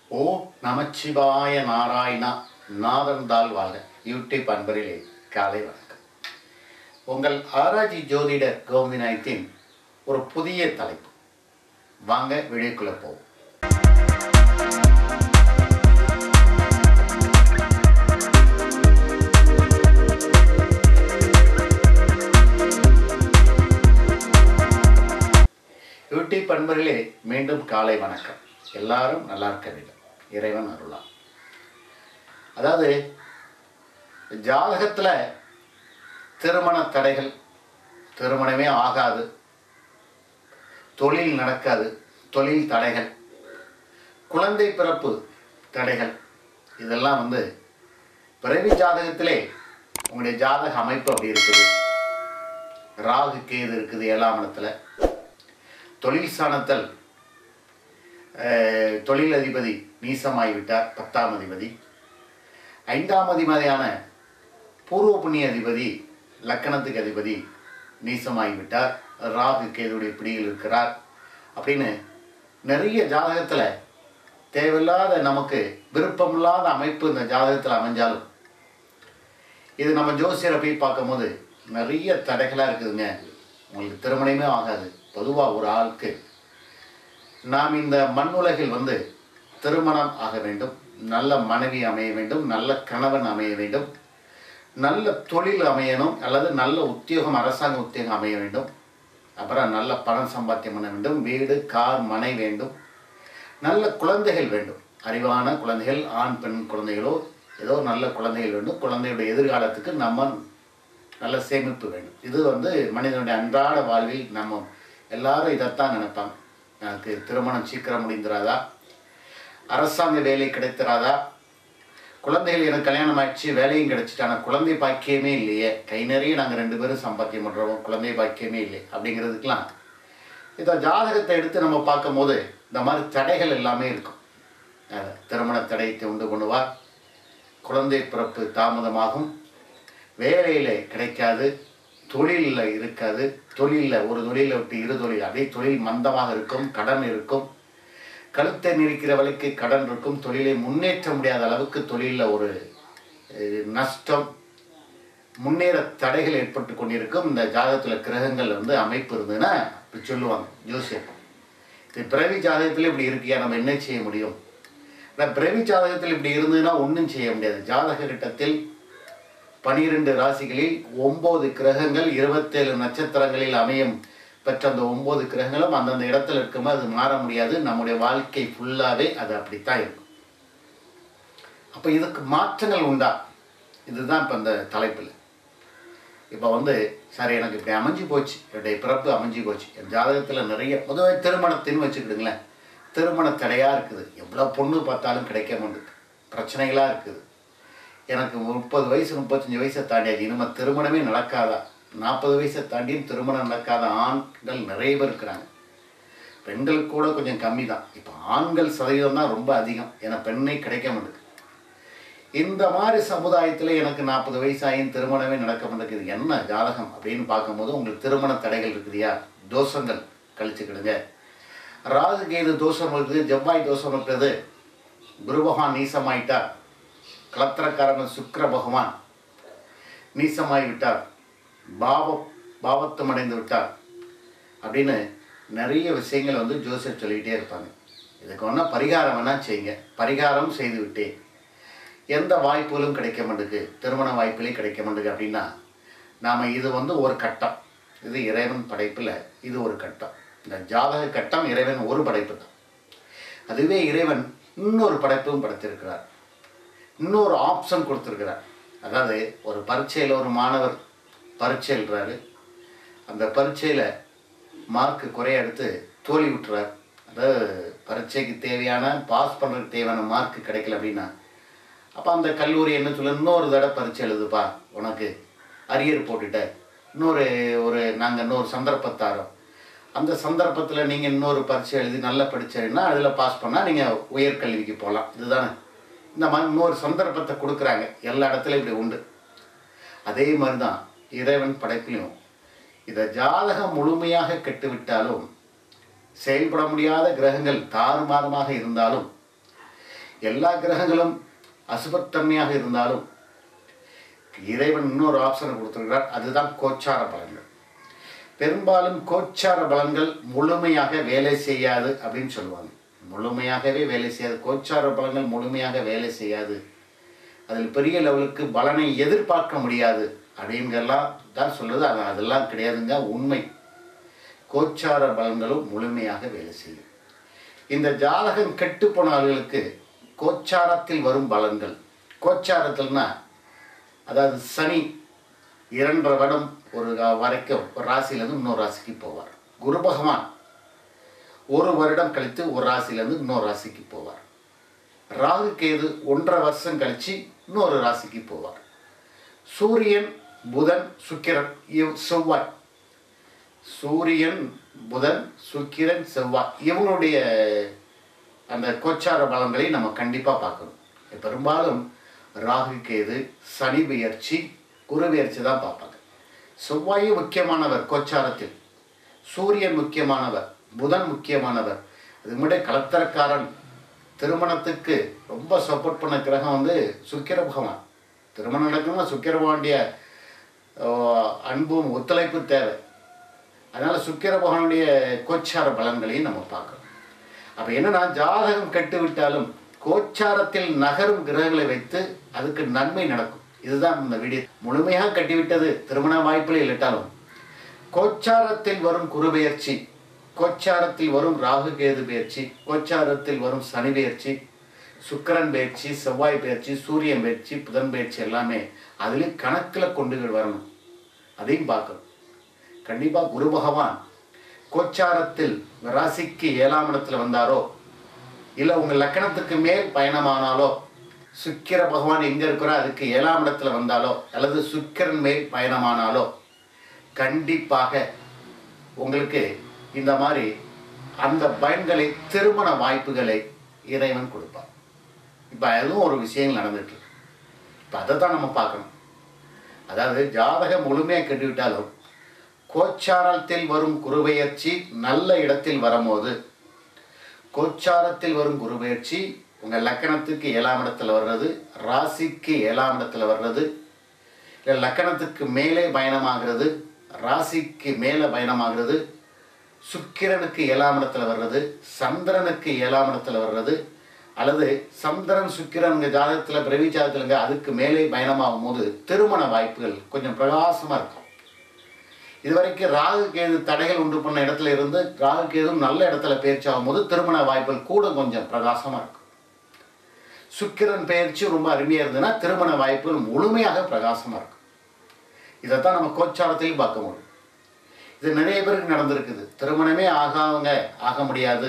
ஓ நமச்சிவாய நாராயணா நாதந்தாள் வாழ்க யூடியூப் அன்பரிலே காலை வணக்கம் உங்கள் ஆராய்ச்சி ஜோதிடர் கோவிநாயத்தின் ஒரு புதிய தலைப்பு வாங்க வீடியோக்குள்ள போவோம் யூடியூப் அன்பர்களே மீண்டும் காலை வணக்கம் எல்லாரும் நல்லா இருக்க வேண்டும் இறைவன் அருளா அதாவது ஜாதகத்தில் திருமண தடைகள் திருமணமே ஆகாது தொழில் நடக்காது தொழில் தடைகள் குழந்தை பிறப்பு தடைகள் இதெல்லாம் வந்து பிறவி ஜாதகத்திலே உங்களுடைய ஜாதக அமைப்பு அப்படி இருக்குது ராகு கேது இருக்குது ஏழாம் இடத்துல தொழில் ஸ்தானத்தில் அஹ், தொழில் அதிபதி நீசமாகிவிட்டார் பத்தாம் அதிபதி ஐந்தாம் அதிபதியான பூர்வ புண்ணிய அதிபதி லக்கணத்துக்கு அதிபதி நீசமாகிவிட்டார் ராகு கேதுடைய பிடியில் இருக்கிறார் அப்படின்னு நிறைய ஜாதகத்தில் தேவையில்லாத நமக்கு விருப்பமில்லாத அமைப்பு இந்த ஜாதகத்தில் அமைஞ்சாலும் இது நம்ம ஜோசியரை போய் பார்க்கும்போது நிறைய தடைகளாக இருக்குதுங்க உங்களுக்கு திருமணமே ஆகாது பொதுவாக ஒரு ஆளுக்கு நாம் இந்த மண்ணுலகில் வந்து திருமணம் ஆக வேண்டும் நல்ல மனைவி அமைய வேண்டும் நல்ல கணவன் அமைய வேண்டும் நல்ல தொழில் அமையணும் அல்லது நல்ல உத்தியோகம் அரசாங்க உத்தியோகம் அமைய வேண்டும் அப்புறம் நல்ல பணம் சம்பாத்தியம் பண்ண வேண்டும் வீடு கார் மனை வேண்டும் நல்ல குழந்தைகள் வேண்டும் அறிவான குழந்தைகள் ஆண் பெண் குழந்தைகளோ ஏதோ நல்ல குழந்தைகள் வேண்டும் குழந்தையுடைய எதிர்காலத்துக்கு நம்ம நல்ல சேமிப்பு வேண்டும் இது வந்து மனிதனுடைய அன்றாட வாழ்வில் நம்ம எல்லாரும் இதைத்தான் நினைப்பாங்க எனக்கு திருமணம் சீக்கிரம் முடிந்துராதா அரசாங்க வேலை கிடைத்திராதா குழந்தைகள் எனக்கு கல்யாணம் ஆயிடுச்சு வேலையும் கிடைச்சிட்டு ஆனால் குழந்தை பாக்கியமே இல்லையே கை நிறைய நாங்கள் ரெண்டு பேரும் சம்பாத்தியம் பண்ணுறோம் குழந்தை பாக்கியமே இல்லை அப்படிங்கிறதுக்கெலாம் இதை ஜாதகத்தை எடுத்து நம்ம பார்க்கும்போது இந்த மாதிரி தடைகள் எல்லாமே இருக்கும் அஹ் திருமண தடையத்தை உண்டு பண்ணுவார் குழந்தை பிறப்பு தாமதமாகும் வேலையில் கிடைக்காது தொழிலில் இருக்காது தொழிலில் ஒரு தொழிலை விட்டு இரு தொழில் அப்படியே தொழில் மந்தமாக இருக்கும் கடன் இருக்கும் கழுத்தை நெரிக்கிறவளுக்கு கடன் இருக்கும் தொழிலை முன்னேற்ற முடியாத அளவுக்கு தொழிலில் ஒரு அஹ், நஷ்டம் முன்னேற தடைகள் ஏற்பட்டு கொண்டிருக்கும் இந்த ஜாதகத்தில் கிரகங்கள் வந்து அமைப்பு இருந்ததுன்னா இப்படி சொல்லுவாங்க ஜோசியர் இது பிறவி ஜாதகத்தில் இப்படி இருக்கியா நம்ம என்ன செய்ய முடியும் ஆனால் பிறவி ஜாதகத்தில் இப்படி இருந்ததுன்னா ஒன்றும் செய்ய முடியாது ஜாதக கட்டத்தில் பனிரெண்டு ராசிகளில் ஒம்பது கிரகங்கள் இருபத்தேழு நட்சத்திரங்களில் அமையும் பெற்ற அந்த ஒம்பது கிரகங்களும் அந்தந்த இடத்துல இருக்கும்போது அது மாற முடியாது நம்முடைய வாழ்க்கை ஃபுல்லாகவே அது அப்படித்தான் இருக்கும் அப்போ இதுக்கு மாற்றங்கள் உண்டா இதுதான் இப்போ இந்த தலைப்பில் இப்போ வந்து சார் எனக்கு இப்படி அமைஞ்சு போச்சு என்னுடைய பிறப்பு அமைஞ்சு போச்சு என் ஜாதகத்தில் நிறைய பொதுவாக திருமணத்தின்னு வச்சுக்கிடுங்களேன் திருமண தடையாக இருக்குது எவ்வளோ பொண்ணு பார்த்தாலும் கிடைக்க மாட்டேங்குது பிரச்சனைகளாக இருக்குது எனக்கு முப்பது வயசு முப்பத்தஞ்சு வயசை தாண்டியாச்சு இனிமேல் திருமணமே நடக்காதா நாற்பது வயசை தாண்டியும் திருமணம் நடக்காத ஆண்கள் நிறைய பேர் இருக்கிறாங்க பெண்கள் கூட கொஞ்சம் கம்மி தான் இப்போ ஆண்கள் சதவீதம் தான் ரொம்ப அதிகம் ஏன்னா பெண்ணே கிடைக்க மாட்டேங்குது இந்த மாதிரி சமுதாயத்தில் எனக்கு நாற்பது வயசாயும் திருமணமே நடக்க மாட்டேங்குது என்ன ஜாதகம் அப்படின்னு பார்க்கும்போது உங்களுக்கு திருமண தடைகள் இருக்குதுயா தோஷங்கள் கழிச்சுக்கிடுங்க ராகு கேது தோஷம் இருக்குது செவ்வாய் தோஷம் இருக்குது குரு பகவான் நீசமாயிட்டார் கலத்திரக்காரன் சுக்கிர பகவான் நீசமாய் விட்டார் பாவ பாவத்தம் அடைந்து விட்டார் அப்படின்னு நிறைய விஷயங்கள் வந்து ஜோசியர் சொல்லிக்கிட்டே இருப்பாங்க இதுக்கு ஒன்றா பரிகாரம் வேணால் செய்யுங்க பரிகாரம் செய்து விட்டேன் எந்த வாய்ப்புகளும் கிடைக்க மாட்டேங்குது திருமண வாய்ப்புகளே கிடைக்க மாட்டேங்குது அப்படின்னா நாம் இது வந்து ஒரு கட்டம் இது இறைவன் படைப்பில் இது ஒரு கட்டம் இந்த ஜாதக கட்டம் இறைவன் ஒரு படைப்பு தான் அதுவே இறைவன் இன்னொரு படைப்பும் படைத்திருக்கிறார் இன்னொரு ஆப்ஷன் கொடுத்துருக்கிறார் அதாவது ஒரு பரீட்சையில் ஒரு மாணவர் பரீட்சை எழுதுறாரு அந்த பரீட்சையில் மார்க்கு குறைய எடுத்து தோல்வி விட்டுறார் அதாவது பரீட்சைக்கு தேவையான பாஸ் பண்ணுறதுக்கு தேவையான மார்க் கிடைக்கல அப்படின்னா அப்போ அந்த கல்லூரி என்ன சொல்ல இன்னொரு தடவை பரீட்சை எழுதுப்பா உனக்கு அரியர் போட்டுட்ட இன்னொரு ஒரு நாங்கள் இன்னொரு சந்தர்ப்பத்தாரோம் அந்த சந்தர்ப்பத்தில் நீங்கள் இன்னொரு பரீட்சை எழுதி நல்லா படிச்சீங்கன்னா அதில் பாஸ் பண்ணால் நீங்கள் உயர்கல்விக்கு போகலாம் இதுதானே இந்த மாதிரி இன்னொரு சந்தர்ப்பத்தை கொடுக்குறாங்க எல்லா இடத்துலையும் இப்படி உண்டு அதே மாதிரி தான் இறைவன் படைப்பிலும் இதை ஜாதகம் முழுமையாக கெட்டுவிட்டாலும் செயல்பட முடியாத கிரகங்கள் தாறுமாறுமாக இருந்தாலும் எல்லா கிரகங்களும் அசுபத்தன்மையாக இருந்தாலும் இறைவன் இன்னொரு ஆப்ஷனை கொடுத்துருக்கிறார் அதுதான் கோச்சார பலன்கள் பெரும்பாலும் கோச்சார பலன்கள் முழுமையாக வேலை செய்யாது அப்படின்னு சொல்லுவாங்க முழுமையாகவே வேலை செய்யாது கோச்சார பலன்கள் முழுமையாக வேலை செய்யாது அதில் பெரிய லெவலுக்கு பலனை எதிர்பார்க்க முடியாது அப்படிங்கெல்லாம் தான் சொல்லுது அது அதெல்லாம் கிடையாதுங்க உண்மை கோச்சார பலன்களும் முழுமையாக வேலை செய்யும் இந்த ஜாதகம் கெட்டு போன ஆளுகளுக்கு கோச்சாரத்தில் வரும் பலன்கள் கோச்சாரத்தில்னா அதாவது சனி இரண்டரை வருடம் ஒரு வரைக்கும் ஒரு ராசியிலேருந்து இன்னொரு ராசிக்கு போவார் குரு பகவான் ஒரு வருடம் கழித்து ஒரு ராசியிலேருந்து இன்னொரு ராசிக்கு போவார் ராகு கேது ஒன்றரை வருஷம் கழித்து இன்னொரு ராசிக்கு போவார் சூரியன் புதன் சுக்கிரன் இவ் செவ்வாய் சூரியன் புதன் சுக்கிரன் செவ்வாய் இவங்களுடைய அந்த கோச்சார பலன்களை நம்ம கண்டிப்பாக பார்க்கணும் பெரும்பாலும் ராகு கேது சனி பெயர்ச்சி குரு பெயர்ச்சி தான் பார்ப்பாங்க செவ்வாயும் முக்கியமானவர் கோச்சாரத்தில் சூரியன் முக்கியமானவர் புதன் முக்கியமானவர் அது முன்னாடி கலத்தரக்காரன் திருமணத்துக்கு ரொம்ப சப்போர்ட் பண்ண கிரகம் வந்து சுக்கிர பகவான் திருமணம் நடக்கணும்னா சுக்கிர பகவானுடைய ஆஹ், அன்பும் ஒத்துழைப்பு தேவை அதனால் சுக்கிர பகவானுடைய கோச்சார பலன்களையும் நம்ம பார்க்கணும் அப்போ என்னன்னா ஜாதகம் கெட்டு விட்டாலும் கோச்சாரத்தில் நகரும் கிரகங்களை வைத்து அதுக்கு நன்மை நடக்கும் இதுதான் இந்த வீடியோ முழுமையாக கட்டிவிட்டது திருமண வாய்ப்புகள் இல்லாட்டாலும் கோச்சாரத்தில் வரும் குருபெயர்ச்சி கோச்சாரத்தில் வரும் ராகு கேது பெயர்ச்சி கோச்சாரத்தில் வரும் சனி பெயர்ச்சி சுக்கிரன் பெயர்ச்சி செவ்வாய் பெயர்ச்சி சூரியன் பெயர்ச்சி புதன் பெயர்ச்சி எல்லாமே அதுலேயும் கணக்கில் கொண்டு வரணும் அதையும் பார்க்கணும் கண்டிப்பாக குரு பகவான் கோச்சாரத்தில் ராசிக்கு ஏழாம் இடத்துல வந்தாரோ இல்லை உங்கள் லக்கணத்துக்கு மேல் பயணமானாலோ சுக்கிர பகவான் எங்கே இருக்கிறோ அதுக்கு ஏழாம் இடத்துல வந்தாலோ அல்லது சுக்கிரன் மேல் பயணமானாலோ கண்டிப்பாக உங்களுக்கு இந்த மாதிரி அந்த பயன்களை திருமண வாய்ப்புகளை இறைவன் கொடுப்பார் இப்போ அதுவும் ஒரு விஷயங்கள் நடந்துட்டு இருக்கு இப்போ அதை தான் நம்ம பார்க்கணும் அதாவது ஜாதகம் முழுமையாக கெட்டுவிட்டாலும் கோச்சாரத்தில் வரும் குருபெயர்ச்சி நல்ல இடத்தில் வரும்போது கோச்சாரத்தில் வரும் குருபெயர்ச்சி உங்கள் லக்கணத்துக்கு ஏழாம் இடத்துல வர்றது ராசிக்கு ஏழாம் இடத்துல வர்றது இல்லை லக்கணத்துக்கு மேலே பயணமாகிறது ராசிக்கு மேலே பயணமாகிறது சுக்கிரனுக்கு ஏழாம் இடத்துல வர்றது சந்திரனுக்கு ஏழாம் இடத்துல வர்றது அல்லது சந்திரன் சுக்கிரன் ஜாதகத்தில் பிரவி ஜாதகத்திலங்க அதுக்கு மேலே பயணமாகும் போது திருமண வாய்ப்புகள் கொஞ்சம் பிரகாசமாக இருக்கும் இதுவரைக்கும் ராகு கேது தடைகள் உண்டு பண்ண இடத்துல இருந்து ராகு கேதும் நல்ல இடத்துல பயிற்சி ஆகும்போது திருமண வாய்ப்புகள் கூட கொஞ்சம் பிரகாசமாக இருக்கும் சுக்கிரன் பயிற்சி ரொம்ப அருமையாக இருந்ததுன்னா திருமண வாய்ப்புகள் முழுமையாக பிரகாசமாக இருக்கும் இதைத்தான் நம்ம கோச்சாரத்திலையும் பார்க்க முடியும் இது நிறைய பேருக்கு நடந்திருக்குது திருமணமே ஆகாதவங்க ஆக முடியாது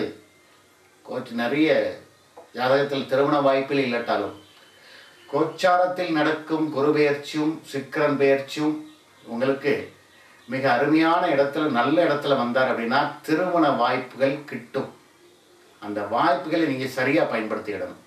கோச் நிறைய ஜாதகத்தில் திருமண வாய்ப்பில் இல்லாட்டாலும் கோச்சாரத்தில் நடக்கும் குரு பெயர்ச்சியும் சிக்கரன் பெயர்ச்சியும் உங்களுக்கு மிக அருமையான இடத்துல நல்ல இடத்துல வந்தார் அப்படின்னா திருமண வாய்ப்புகள் கிட்டும் அந்த வாய்ப்புகளை நீங்கள் சரியாக பயன்படுத்திக்கிடணும்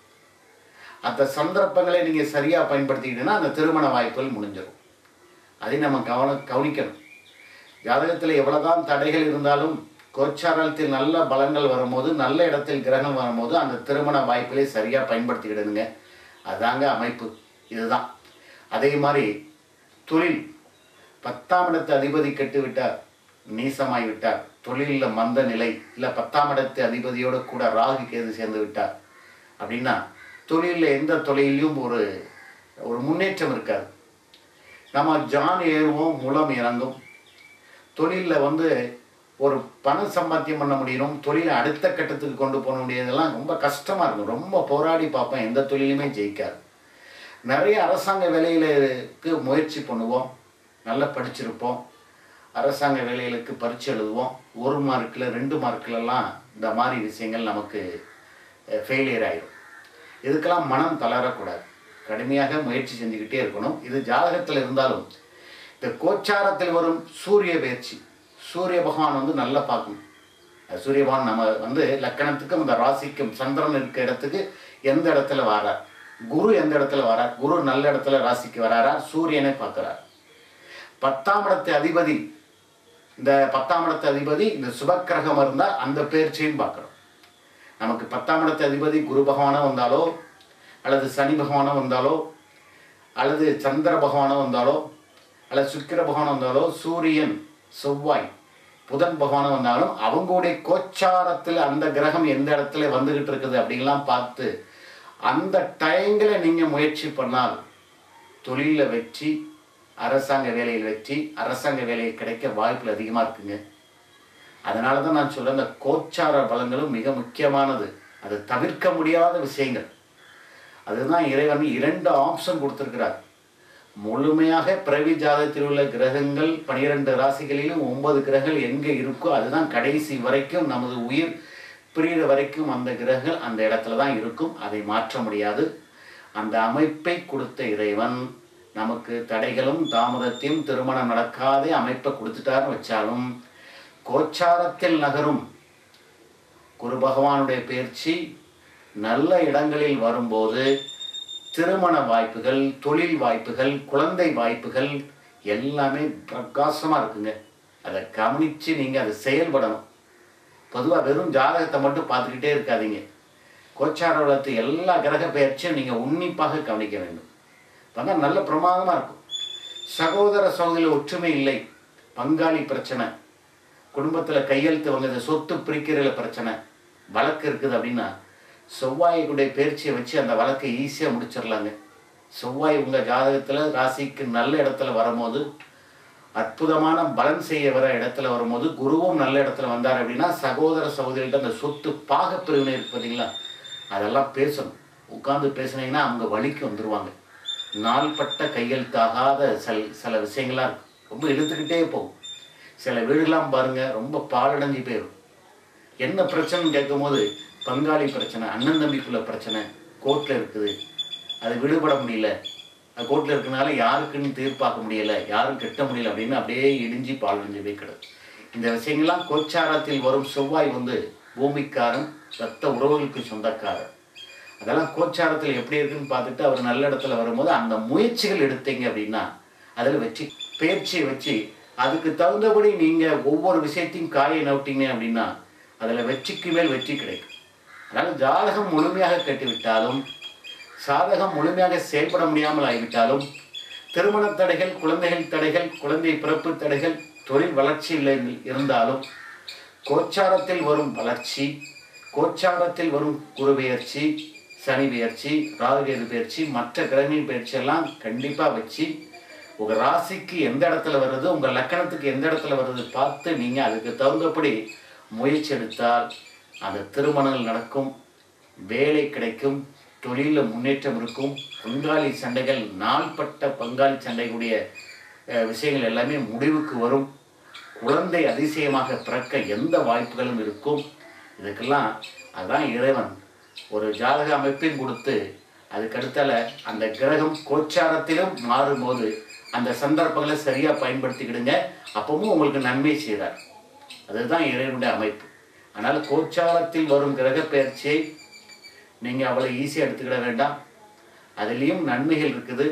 அந்த சந்தர்ப்பங்களை நீங்கள் சரியாக பயன்படுத்திக்கிட்டீங்கன்னா அந்த திருமண வாய்ப்புகள் முடிஞ்சிடும் அதை நம்ம கவன கவனிக்கணும் ஜாதகத்தில் எவ்வளவுதான் தடைகள் இருந்தாலும் கோச்சாரத்தில் நல்ல பலங்கள் வரும்போது நல்ல இடத்தில் கிரகம் வரும்போது அந்த திருமண வாய்ப்புகளை சரியாக பயன்படுத்திக்கிடுங்க அதாங்க அமைப்பு இதுதான் அதே மாதிரி தொழில் பத்தாம் இடத்து அதிபதி கெட்டு விட்டார் நீசமாய் விட்டார் தொழிலில் மந்த நிலை இல்லை பத்தாம் இடத்து அதிபதியோடு கூட ராகு கேது சேர்ந்து விட்டார் அப்படின்னா தொழிலில் எந்த தொழிலையும் ஒரு ஒரு முன்னேற்றம் இருக்காது நம்ம ஜான் ஏறுவோம் முலம் இறங்கும் தொழிலில் வந்து ஒரு பணம் சம்பாத்தியம் பண்ண முடியணும் தொழிலை அடுத்த கட்டத்துக்கு கொண்டு போக முடியாதெல்லாம் ரொம்ப கஷ்டமாக இருக்கும் ரொம்ப போராடி பார்ப்பேன் எந்த தொழிலுமே ஜெயிக்காது நிறைய அரசாங்க வேலைகளுக்கு முயற்சி பண்ணுவோம் நல்லா படிச்சிருப்போம் அரசாங்க வேலைகளுக்கு பரீட்சை எழுதுவோம் ஒரு மார்க்கில் ரெண்டு மார்க்கிலலாம் இந்த மாதிரி விஷயங்கள் நமக்கு ஃபெயிலியர் ஆயிடும் இதுக்கெல்லாம் மனம் தளரக்கூடாது கடுமையாக முயற்சி செஞ்சுக்கிட்டே இருக்கணும் இது ஜாதகத்தில் இருந்தாலும் இந்த கோச்சாரத்தில் வரும் சூரிய பயிற்சி சூரிய பகவான் வந்து நல்லா பார்க்கணும் அது சூரிய பகவான் நம்ம வந்து லக்கணத்துக்கும் இந்த ராசிக்கும் சந்திரன் இருக்க இடத்துக்கு எந்த இடத்துல வரார் குரு எந்த இடத்துல வரார் குரு நல்ல இடத்துல ராசிக்கு வராரா சூரியனை பார்க்குறார் பத்தாம் இடத்து அதிபதி இந்த பத்தாம் இடத்து அதிபதி இந்த சுபக்கிரகம் இருந்தால் அந்த பயிற்சியும் பார்க்கணும் நமக்கு பத்தாம் இடத்து அதிபதி குரு பகவானாக வந்தாலோ அல்லது சனி பகவானோ வந்தாலோ அல்லது சந்திர பகவானோ வந்தாலோ அல்லது சுக்கிர பகவானோ வந்தாலோ சூரியன் செவ்வாய் புதன் பகவானோ வந்தாலும் அவங்களுடைய கோச்சாரத்தில் அந்த கிரகம் எந்த இடத்துல வந்துகிட்டு இருக்குது அப்படின்லாம் பார்த்து அந்த டைங்கில் நீங்கள் முயற்சி பண்ணால் தொழிலில் வெற்றி அரசாங்க வேலையில் வெற்றி அரசாங்க வேலையில் கிடைக்க வாய்ப்புகள் அதிகமாக இருக்குங்க அதனால தான் நான் சொல்கிறேன் இந்த கோச்சார பலங்களும் மிக முக்கியமானது அது தவிர்க்க முடியாத விஷயங்கள் அதுதான் இறைவன் இரண்டு ஆப்ஷன் கொடுத்துருக்கிறார் முழுமையாக பிறவி ஜாதகத்தில் உள்ள கிரகங்கள் பனிரெண்டு ராசிகளிலும் ஒன்பது கிரகங்கள் எங்கே இருக்கோ அதுதான் கடைசி வரைக்கும் நமது உயிர் பிரிகிற வரைக்கும் அந்த கிரகங்கள் அந்த இடத்துல தான் இருக்கும் அதை மாற்ற முடியாது அந்த அமைப்பை கொடுத்த இறைவன் நமக்கு தடைகளும் தாமதத்தையும் திருமணம் நடக்காதே அமைப்பை கொடுத்துட்டாருன்னு வச்சாலும் கோச்சாரத்தில் நகரும் குரு பகவானுடைய பயிற்சி நல்ல இடங்களில் வரும்போது திருமண வாய்ப்புகள் தொழில் வாய்ப்புகள் குழந்தை வாய்ப்புகள் எல்லாமே பிரகாசமாக இருக்குங்க அதை கவனித்து நீங்கள் அதை செயல்படணும் பொதுவாக வெறும் ஜாதகத்தை மட்டும் பார்த்துக்கிட்டே இருக்காதீங்க கோச்சார வளர்த்து எல்லா கிரக பயிற்சியும் நீங்கள் உன்னிப்பாக கவனிக்க வேண்டும் பார்த்தா நல்ல பிரமாதமாக இருக்கும் சகோதர சகோதரில் ஒற்றுமை இல்லை பங்காளி பிரச்சனை குடும்பத்தில் கையெழுத்து வாங்குறது சொத்து பிரிக்கிறதுல பிரச்சனை வழக்கு இருக்குது அப்படின்னா செவ்வாயுடைய பயிற்சியை வச்சு அந்த வழக்கை ஈஸியாக முடிச்சிடலாங்க செவ்வாய் உங்கள் ஜாதகத்தில் ராசிக்கு நல்ல இடத்துல வரும்போது அற்புதமான பலன் செய்ய வர இடத்துல வரும்போது குருவும் நல்ல இடத்துல வந்தார் அப்படின்னா சகோதர சகோதரிகிட்ட அந்த சொத்து பாக பிரிவினை இருக்கு பார்த்தீங்களா அதெல்லாம் பேசணும் உட்காந்து பேசுனீங்கன்னா அவங்க வழிக்கு வந்துடுவாங்க நாள்பட்ட கையெழுத்தாகாத சில சில விஷயங்களாக இருக்கும் ரொம்ப இழுத்துக்கிட்டே போகும் சில வீடுலாம் பாருங்க ரொம்ப பாலடைஞ்சு போயிடும் என்ன பிரச்சனைன்னு கேட்கும்போது பங்காளி பிரச்சனை அண்ணன் தம்பிக்குள்ள பிரச்சனை கோர்ட்டில் இருக்குது அது விடுபட முடியல அது கோர்ட்டில் இருக்கனால யாருக்குன்னு தீர்ப்பாக்க முடியல யாரும் கெட்ட முடியல அப்படின்னு அப்படியே இடிஞ்சு பாலடைஞ்சு போய் கிடக்கு இந்த விஷயங்கள்லாம் கோச்சாரத்தில் வரும் செவ்வாய் வந்து பூமிக்காரன் ரத்த உறவுகளுக்கு சொந்தக்காரன் அதெல்லாம் கோச்சாரத்தில் எப்படி இருக்குன்னு பார்த்துட்டு அவர் நல்ல இடத்துல வரும்போது அந்த முயற்சிகள் எடுத்தீங்க அப்படின்னா அதில் வச்சு பயிற்சியை வச்சு அதுக்கு தகுந்தபடி நீங்கள் ஒவ்வொரு விஷயத்தையும் காயை நவிட்டீங்க அப்படின்னா அதில் வெற்றிக்கு மேல் வெற்றி கிடைக்கும் அதனால் ஜாதகம் முழுமையாக கட்டிவிட்டாலும் சாதகம் முழுமையாக செயல்பட முடியாமல் ஆகிவிட்டாலும் திருமண தடைகள் குழந்தைகள் தடைகள் குழந்தை பிறப்பு தடைகள் தொழில் வளர்ச்சி இல்லை இருந்தாலும் கோச்சாரத்தில் வரும் வளர்ச்சி கோச்சாரத்தில் வரும் குரு பெயர்ச்சி சனி பெயர்ச்சி ராகுகேது பெயர்ச்சி மற்ற கிரகங்களின் பெயர்ச்சி எல்லாம் கண்டிப்பாக வச்சு உங்கள் ராசிக்கு எந்த இடத்துல வருது உங்கள் லக்கணத்துக்கு எந்த இடத்துல வருது பார்த்து நீங்கள் அதுக்கு தகுந்தபடி முயற்சி எடுத்தால் அந்த திருமணங்கள் நடக்கும் வேலை கிடைக்கும் தொழிலில் முன்னேற்றம் இருக்கும் பங்காளி சண்டைகள் நாள்பட்ட பங்காளி சண்டைகளுடைய அஹ், விஷயங்கள் எல்லாமே முடிவுக்கு வரும் குழந்தை அதிசயமாக பிறக்க எந்த வாய்ப்புகளும் இருக்கும் இதுக்கெல்லாம் அதான் இறைவன் ஒரு ஜாதக அமைப்பையும் கொடுத்து அதுக்கடுத்தால அந்த கிரகம் கோச்சாரத்திலும் மாறும்போது அந்த சந்தர்ப்பங்களை சரியாக பயன்படுத்திக்கிடுங்க அப்பவும் உங்களுக்கு நன்மை செய்கிறார் அதுதான் இறைவனுடைய அமைப்பு அதனால் கோச்சாரத்தில் வரும் கிரக பயிற்சியை நீங்கள் அவ்வளோ ஈஸியாக எடுத்துக்கிட வேண்டாம் அதுலேயும் நன்மைகள் இருக்குது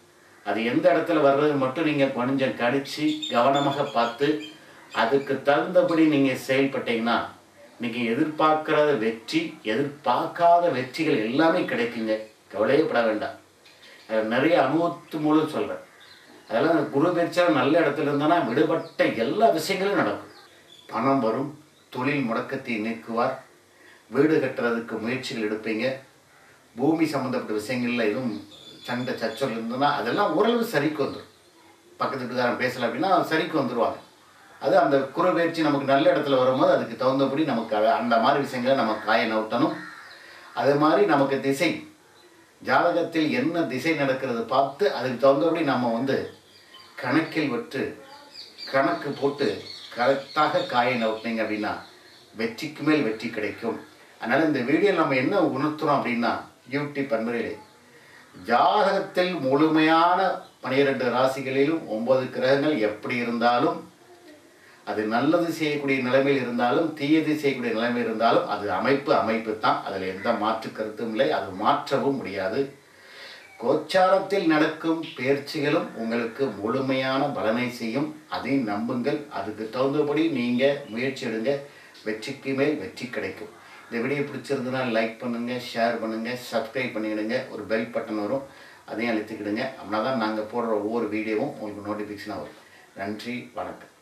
அது எந்த இடத்துல வர்றது மட்டும் நீங்கள் கொஞ்சம் கடிச்சு கவனமாக பார்த்து அதுக்கு தகுந்தபடி நீங்கள் செயல்பட்டீங்கன்னா நீங்கள் எதிர்பார்க்காத வெற்றி எதிர்பார்க்காத வெற்றிகள் எல்லாமே கிடைக்குங்க கவலையே பட வேண்டாம் அது நிறைய அனுபவத்து மூலம் சொல்கிறேன் அதெல்லாம் அந்த குரு பயிற்சியால் நல்ல இடத்துல இருந்தோன்னா விடுபட்ட எல்லா விஷயங்களும் நடக்கும் பணம் வரும் தொழில் முடக்கத்தை நீக்குவார் வீடு கட்டுறதுக்கு முயற்சிகள் எடுப்பீங்க பூமி சம்மந்தப்பட்ட விஷயங்களில் எதுவும் சண்டை சச்சல் இருந்ததுன்னா அதெல்லாம் ஓரளவு சரிக்கு வந்துடும் பக்கத்து வீட்டுக்காரன் பேசலை அப்படின்னா சரிக்கு வந்துடுவாங்க அது அந்த குறை பயிற்சி நமக்கு நல்ல இடத்துல வரும்போது அதுக்கு தகுந்தபடி நமக்கு அத- அந்த மாதிரி விஷயங்களை நம்ம காய நவுட்டணும் அது மாதிரி நமக்கு திசை ஜாதகத்தில் என்ன திசை நடக்கிறது பார்த்து அதுக்கு தகுந்தபடி நம்ம வந்து கணக்கில் விட்டு கணக்கு போட்டு கரெக்டாக காயை நவுட்டினீங்க அப்படின்னா வெற்றிக்கு மேல் வெற்றி கிடைக்கும் அதனால் இந்த வீடியோ நம்ம என்ன உணர்த்துறோம் அப்படின்னா யூடியூப் பண்புகளே ஜாதகத்தில் முழுமையான பனிரெண்டு ராசிகளிலும் ஒன்பது கிரகங்கள் எப்படி இருந்தாலும் அது நல்லது செய்யக்கூடிய நிலைமையில் இருந்தாலும் தீயது செய்யக்கூடிய நிலைமையில் இருந்தாலும் அது அமைப்பு அமைப்பு தான் அதில் எந்த மாற்று கருத்தும் இல்லை அது மாற்றவும் முடியாது கோச்சாரத்தில் நடக்கும் பயிற்சிகளும் உங்களுக்கு முழுமையான பலனை செய்யும் அதை நம்புங்கள் அதுக்கு தகுந்தபடி நீங்கள் முயற்சி எடுங்க வெற்றிக்கு மேல் வெற்றி கிடைக்கும் இந்த வீடியோ பிடிச்சிருந்ததுன்னா லைக் பண்ணுங்கள் ஷேர் பண்ணுங்கள் சப்ஸ்கிரைப் பண்ணிவிடுங்க ஒரு பெல் பட்டன் வரும் அதையும் அழுத்திக்கிடுங்க அப்படின்னா தான் நாங்கள் போடுற ஒவ்வொரு வீடியோவும் உங்களுக்கு நோட்டிஃபிகேஷனாக வரும் நன்றி வணக்கம்